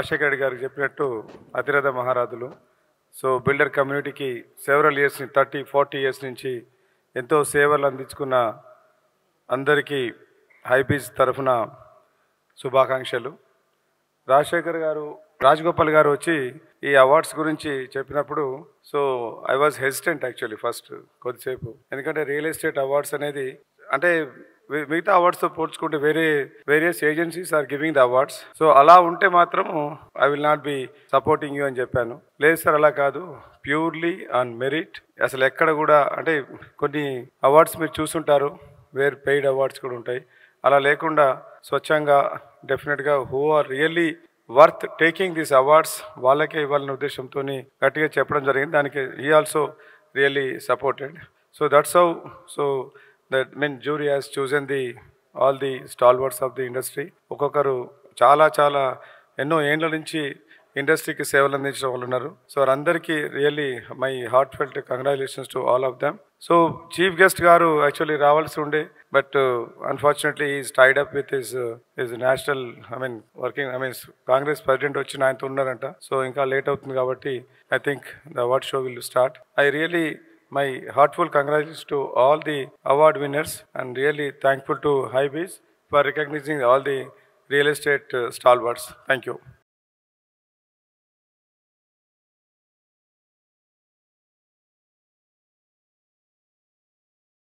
రాజశేఖర రెడ్డి గారికి చెప్పినట్టు అతిరథ మహారాజులు సో బిల్డర్ కమ్యూనిటీకి several years thirty forty years నుంచి ఎంతో సేవలు అందించుకున్న అందరికీ హైబీజ్ తరఫున శుభాకాంక్షలు రాజశేఖర్ గారు రాజగోపాల్ గారు వచ్చి ఈ అవార్డ్స్ గురించి చెప్పినప్పుడు so I was hesitant actually first కొద్దిసేపు ఎందుకంటే రియల్ ఎస్టేట్ అవార్డ్స్ అనేది అంటే వి- మిగతా అవార్డ్స్తో పోల్చుకుంటే వేరే various agencies are giving the awards so అలా ఉంటే మాత్రం I will not be supporting you అని చెప్పాను లేదు సార్ అలా కాదు ప్యూర్లీ ఆన్ మెరిట్ అసలు ఎక్కడ కూడా అంటే కొన్ని అవార్డ్స్ మీరు చూసుంటారు వేర్ పెయిడ్ అవార్డ్స్ కూడా ఉంటాయి అలా లేకుండా స్వచ్ఛంగా డెఫినెట్గా who are really worth taking these awards వాళ్ళకే ఇవ్వాలనే ఉద్దేశంతో గట్టిగా చెప్పడం జరిగింది దానికి ఈ also really supported so that's how so that mean jury has chosen the all the stalwarts of the industry ఒక్కొక్కరు చాలా చాలా ఎన్నో ఏండ్ల నుంచి ఇండస్ట్రీకి సేవలు అందించిన వాళ్ళు ఉన్నారు సో వారందరికీ really my heartfelt congratulations to all of them so chief guest గారు యాక్చువల్లీ రావాల్సి ఉండే but unfortunately is tied up with his his national I mean working I mean Congress president వచ్చి ఆయనతో ఉన్నారంట సో ఇంకా late అవుతుంది కాబట్టి I think the award show will start I really my heartful congratulations to all the award winners and really thankful to Highbees for recognizing all the real estate uh, stalwarts. Thank you.